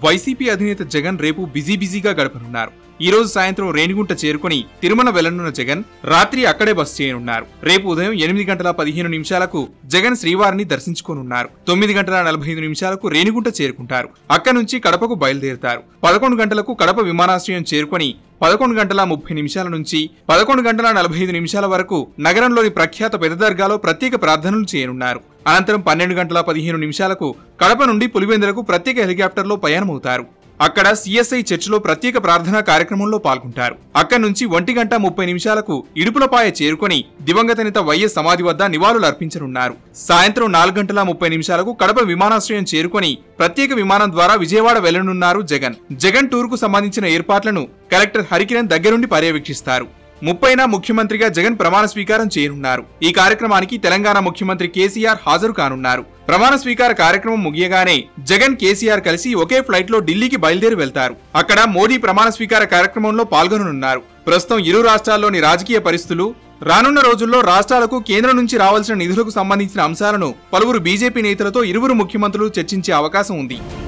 YCP అధినేత జగన్ రేపు busy బిజీగా గడపనున్నారు ఈ రోజు సాయంత్రం రేణిగుంట చేరుకుని తిరుమల వెళ్లనున్న జగన్ రాత్రి అక్కడే బస చేయనున్నారు రేపు ఉదయం ఎనిమిది గంటల పదిహేను నిమిషాలకు జగన్ శ్రీవారిని దర్శించుకోనున్నారు తొమ్మిది గంటల నలభై ఐదు నిమిషాలకు రేణిగుంట చేరుకుంటారు అక్కడి నుంచి కడపకు బయలుదేరుతారు పదకొండు గంటలకు కడప విమానాశ్రయం చేరుకొని పదకొండు గంటల ముప్పై నిమిషాల నుంచి పదకొండు గంటల నలభై ఐదు నిమిషాల వరకు నగరంలోని ప్రఖ్యాత పెద్ద దర్గాలో ప్రత్యేక ప్రార్థనలు చేయనున్నారు అనంతరం పన్నెండు గంటల పదిహేను నిమిషాలకు కడప నుండి పులివెందులకు ప్రత్యేక హెలికాప్టర్లో పయనమవుతారు అక్కడ సిఎస్ఐ చర్చిలో ప్రత్యేక ప్రార్థనా కార్యక్రమంలో పాల్గొంటారు అక్కడి నుంచి ఒంటి గంట ముప్పై నిమిషాలకు ఇడుపులపాయ చేరుకొని దివంగత నేత వైఎస్ సమాధి వద్ద నివాళులు అర్పించనున్నారు సాయంత్రం నాలుగు గంటల ముప్పై నిమిషాలకు కడప విమానాశ్రయం చేరుకొని ప్రత్యేక విమానం ద్వారా విజయవాడ వెళ్లనున్నారు జగన్ జగన్ టూర్ కు సంబంధించిన ఏర్పాట్లను కలెక్టర్ హరికిరణ్ దగ్గరుండి పర్యవేక్షిస్తారు ముప్పైన ముఖ్యమంత్రిగా జగన్ ప్రమాణ స్వీకారం చేయనున్నారు ఈ కార్యక్రమానికి తెలంగాణ ముఖ్యమంత్రి కేసీఆర్ హాజరు కానున్నారు ప్రమాణ స్వీకార కార్యక్రమం ముగియగానే జగన్ కేసీఆర్ కలిసి ఒకే ఫ్లైట్ లో ఢిల్లీకి బయలుదేరి వెళ్తారు అక్కడ మోడీ ప్రమాణ స్వీకార కార్యక్రమంలో పాల్గొననున్నారు ప్రస్తుతం ఇరు రాష్ట్రాల్లోని రాజకీయ పరిస్థితులు రానున్న రోజుల్లో రాష్ట్రాలకు కేంద్రం నుంచి రావాల్సిన నిధులకు సంబంధించిన అంశాలను పలువురు బీజేపీ నేతలతో ఇరువురు ముఖ్యమంత్రులు చర్చించే అవకాశం ఉంది